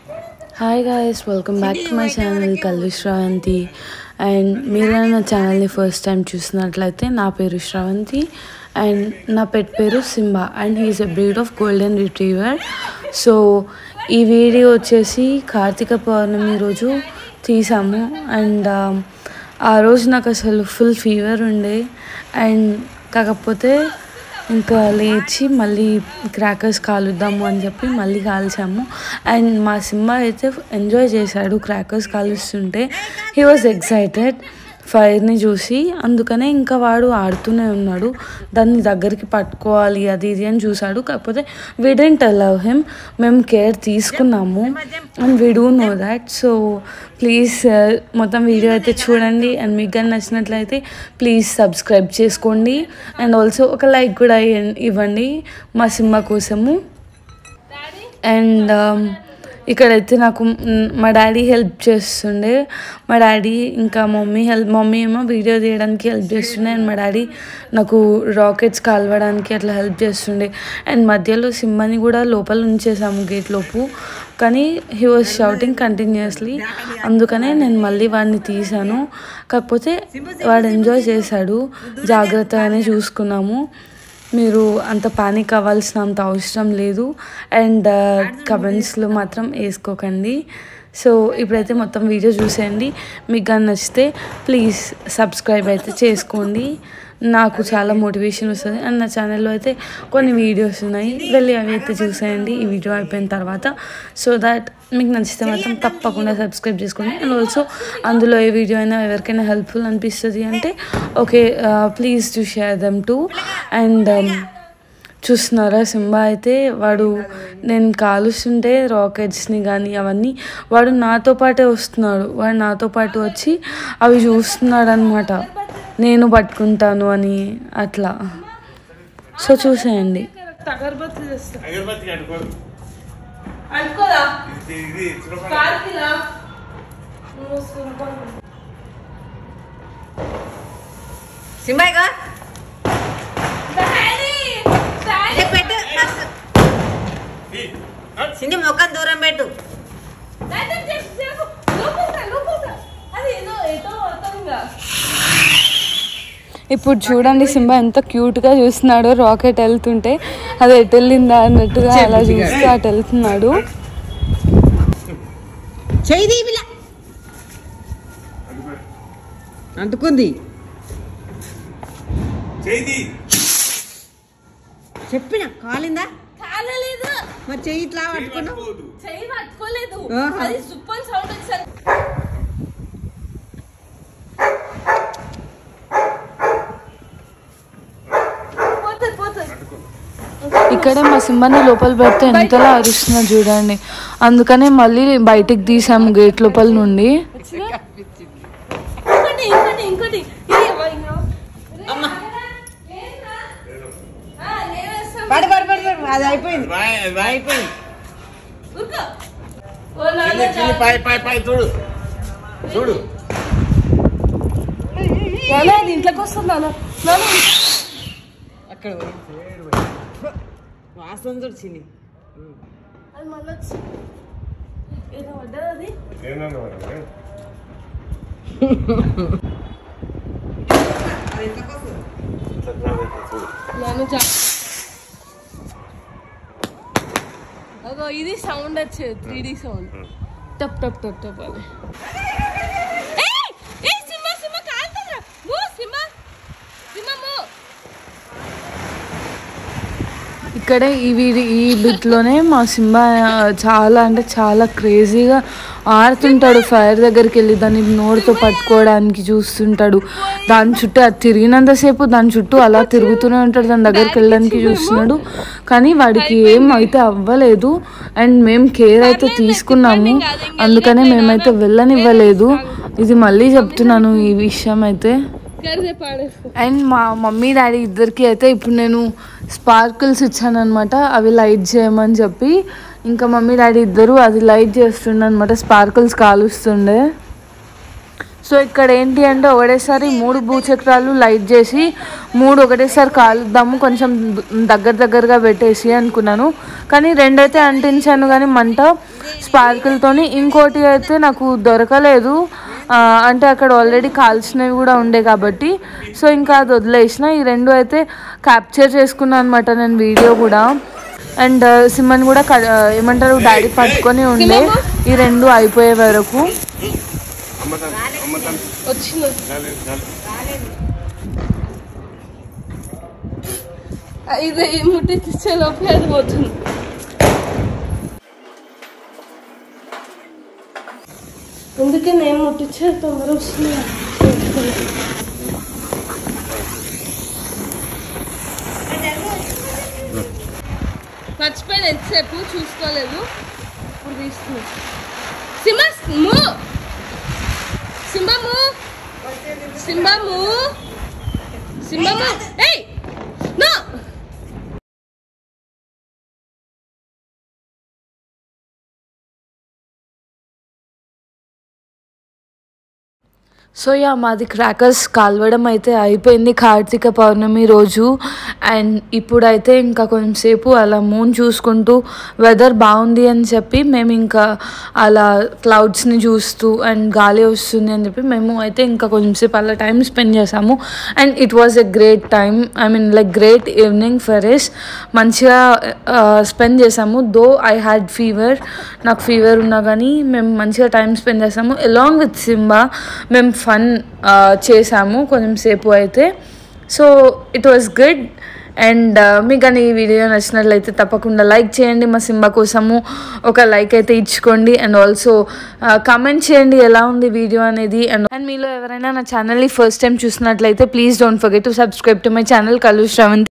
Hi guys welcome back to my channel Kalvi Sravanthi and మీరు నా ఛానల్ని ఫస్ట్ టైం చూసినట్లయితే నా పేరు శ్రవంతి అండ్ నా పెట్ పేరు Simba and he is a breed of golden retriever so ఈ వీడియో వచ్చేసి కార్తీక పౌర్ణమి రోజు తీసాము అండ్ ఆ రోజు నాకు అసలు ఫుల్ ఫీవర్ ఉండే అండ్ కాకపోతే ఇంకా లేచి మళ్ళీ క్రాకర్స్ కాలుద్దాము అని చెప్పి మళ్ళీ కాల్చాము అండ్ మా సింబా అయితే ఎంజాయ్ చేశాడు క్రాకర్స్ కాలుస్తుంటే హీ వాజ్ ఎక్సైటెడ్ ఫైర్ని చూసి అందుకనే ఇంకా వాడు ఆడుతూనే ఉన్నాడు దాన్ని దగ్గరికి పట్టుకోవాలి అది ఇది అని చూశాడు కాకపోతే వీ డెంట్ అలవ్ హిమ్ మేము కేర్ తీసుకున్నాము and we do know that so please మొత్తం వీడియో అయితే చూడండి అండ్ మీకు కానీ నచ్చినట్లయితే ప్లీజ్ సబ్స్క్రైబ్ చేసుకోండి అండ్ ఆల్సో ఒక లైక్ కూడా ఇయ్య- ఇవ్వండి మా సినిమా కోసము అండ్ ఇక్కడైతే నాకు మ్, మా డాడీ హెల్ప్ చేస్తుండే మా డాడీ ఇంకా మమ్మీ హెల్ప్ మమ్మీ ఏమో వీడియో తీయడానికి హెల్ప్ చేస్తుండే అండ్ మా డాడీ నాకు రాకెట్స్ కాలవడానికి అట్లా హెల్ప్ చేస్తుండే అండ్ మధ్యలో సింబని కూడా లోపల ఉంచేసాము గేట్ లోపు కానీ హీ వాజ్ షౌటింగ్ కంటిన్యూస్లీ అందుకనే నేను మళ్ళీ వాడిని తీసాను కాకపోతే వాడు ఎంజాయ్ చేశాడు జాగ్రత్తగానే చూసుకున్నాము మీరు అంత పానిక్ అవ్వాల్సిన అంత అవసరం లేదు అండ్ కమెంట్స్లో మాత్రం వేసుకోకండి సో ఇప్పుడైతే మొత్తం వీడియో చూసేయండి మీకు కానీ నచ్చితే ప్లీజ్ సబ్స్క్రైబ్ అయితే చేసుకోండి నాకు చాలా మోటివేషన్ వస్తుంది అండ్ నా ఛానల్లో అయితే కొన్ని వీడియోస్ ఉన్నాయి వెళ్ళి అవి అయితే చూసేయండి ఈ వీడియో అయిపోయిన తర్వాత సో దట్ మీకు నచ్చితే మాత్రం తప్పకుండా సబ్స్క్రైబ్ చేసుకోండి అండ్ ఆల్సో అందులో ఏ వీడియో అయినా ఎవరికైనా హెల్ప్ఫుల్ అనిపిస్తుంది అంటే okay please to share them too and చూస్తున్నారా సింబా అయితే వాడు నేను కాలుస్తుంటే రాకెట్స్ని కానీ అవన్నీ వాడు నాతో పాటే వస్తున్నాడు వాడు నాతో పాటు వచ్చి అవి చూస్తున్నాడు అనమాట నేను పట్టుకుంటాను అని అట్లా సో చూసేయండి అగరబత్తి కట్టుకో అనుకోదా ఇది ఇది చిన్నపాటి కార్తీలా సింబాయిగా పెట్టు ఈ, ఆ, సిండి మొక్కం దూరం పెట్టు ఇప్పుడు చూడండి సింబా ఎంత క్యూట్గా చూస్తున్నాడో రాకెట్ వెళ్తుంటే అది ఎటు వెళ్ళిందా అన్నట్టుగా అలా చూస్తూ అటు వెళ్తున్నాడు చెయ్యి పిల్ల అంటుకుంది చేయి చెప్పిన కాలిందా కాలలేదు మరి చెయ్యి ఇట్లా పట్టుకున్నావు పట్టుకోవద్దు. చెయ్యి పట్టుకోలేదు ఆహా. అది సూపర్ సౌండ్ వచ్చారు పోతుంది పోతుంది ఇక్కడే మా సింబాని లోపల పెడితే ఎంతలా అరుస్తున్నా చూడండి అందుకనే మళ్ళీ బయటికి తీసాము గేట్ లోపల నుండి ఇంకోటి ఇంకోటి ఇంకోటి ఇది అవ్వ, ఇంకా. అమ్మ లేదురా? ఆ, లేవేస్తాం. పడు పడు పడు పడు అది అయిపోయింది బాయ్ బాయ్ అయిపోయింది ఊరుకో. ఓ నాన్న చిన్ని చిన్ని పాయ్ పాయ్ పాయ్ చూడు చూడు నాన్న, అది ఇంట్లోకి వస్తుంది నాన్న నాన్న అక్కడ పోయి. వాసన చూడు చిన్ని అది మళ్ళీ వచ్చి ఏదో పడ్డది అది ఏమన్నా మరి? అది ఎంతకు వస్తుంది చూడు నాన్న చా అదో ఇది సౌండ్ వచ్చేది త్రీ డి సౌండ్ టప్ టప్ టప్ టప్ అని ఏయ్! ఏయ్, సింహ, సింహ, కాలుతుందిరా. మూ, సింహ. సింహ, మూ. ఇక్కడే ఈ వీడి ఈ బిట్లోనే మా సింబా చాలా అంటే చాలా క్రేజీగా ఆడుతుంటాడు ఫైర్ దగ్గరికి వెళ్ళి దాన్ని నోరుతో పట్టుకోవడానికి చూస్తుంటాడు దాని చుట్టూ అది తిరిగినంతసేపు దాని చుట్టూ అలా తిరుగుతూనే ఉంటాడు దాని దగ్గరికి వెళ్ళడానికి చూస్తున్నాడు కానీ వాడికి ఏం అయితే అవ్వలేదు అండ్ మేము కేర్ అయితే తీసుకున్నాము అందుకనే మేమైతే వెళ్ళనివ్వలేదు ఇది మళ్ళీ చెప్తున్నాను ఈ విషయం అయితే కరిదే పాడేస్తా అండ్ మా మమ్మీ డాడీ ఇద్దరికి అయితే ఇప్పుడు నేను స్పార్కిల్స్ ఇచ్చాను అనమాట అవి లైట్ చేయమని చెప్పి ఇంకా మమ్మీ డాడీ ఇద్దరు అది లైట్ చేస్తుండే అనమాట స్పార్కిల్స్ కాలుస్తుండే సో ఇక్కడ ఏంటి అంటే ఒకటేసారి మూడు భూచక్రాలు లైట్ చేసి మూడు ఒకటేసారి కాలుద్దాము కొంచెం ద- దగ్గర దగ్గరగా పెట్టేసి అనుకున్నాను కానీ రెండైతే అంటించాను కానీ మంట స్పార్కిల్తోని ఇంకోటి అయితే నాకు దొరకలేదు ఆ, అంటే అక్కడ ఆల్రెడీ కాల్చినవి కూడా ఉండే కాబట్టి సో ఇంకా అది వదిలేసిన ఈ రెండు అయితే క్యాప్చర్ చేసుకున్నాను అనమాట నేను వీడియో కూడా అండ్ సిమ్మన్ కూడా క- ఏమంటారు డాడీ పట్టుకొని ఉండే ఈ రెండు అయిపోయే వరకు అమ్మతాను అమ్మతాను వచ్చిన ఇది ముట్టించే లోపే అది పోతుంది అందుకే నేను ముట్టించే తొందర వస్తుంది మర్చిపోయిన ఎంతసేపు చూసుకోలేదు ఇప్పుడు తీసుకున్నా సింబా మూ సింబము సింబము సింబము ఏయ్ నో సో యా మాది క్రాకర్స్ కాల్వడం అయితే అయిపోయింది కార్తీక పౌర్ణమి రోజు అండ్ ఇప్పుడైతే ఇంకా కొంచెంసేపు అలా మూన్ చూసుకుంటూ వెదర్ బాగుంది అని చెప్పి మేము ఇంకా అలా క్లౌడ్స్ని చూస్తూ అండ్ గాలి వస్తుంది అని చెప్పి మేము అయితే ఇంకా కొంచెంసేపు అలా టైం స్పెండ్ చేసాము and it was a great time I mean like great evening for us మంచిగా స్పెండ్ చేసాము దో ఐ హ్యాడ్ ఫీవర్ నాకు ఫీవర్ ఉన్నా కానీ మేము మంచిగా టైం స్పెండ్ చేసాము అలాంగ్ విత్ సింబా మేము ఫన్ చేసాము కొంచెం సేపు అయితే so it was good and మీకు కానీ ఈ వీడియో నచ్చినట్లయితే తప్పకుండా లైక్ చేయండి మా సింబా కోసము ఒక లైక్ అయితే ఇచ్చుకోండి అండ్ ఆల్సో కామెంట్ చేయండి ఎలా ఉంది వీడియో అనేది అండ్ అండ్ మీలో ఎవరైనా నా ఛానల్ని ఫస్ట్ టైం చూసినట్లయితే please don't forget to subscribe to my channel Kalvi Sravanthi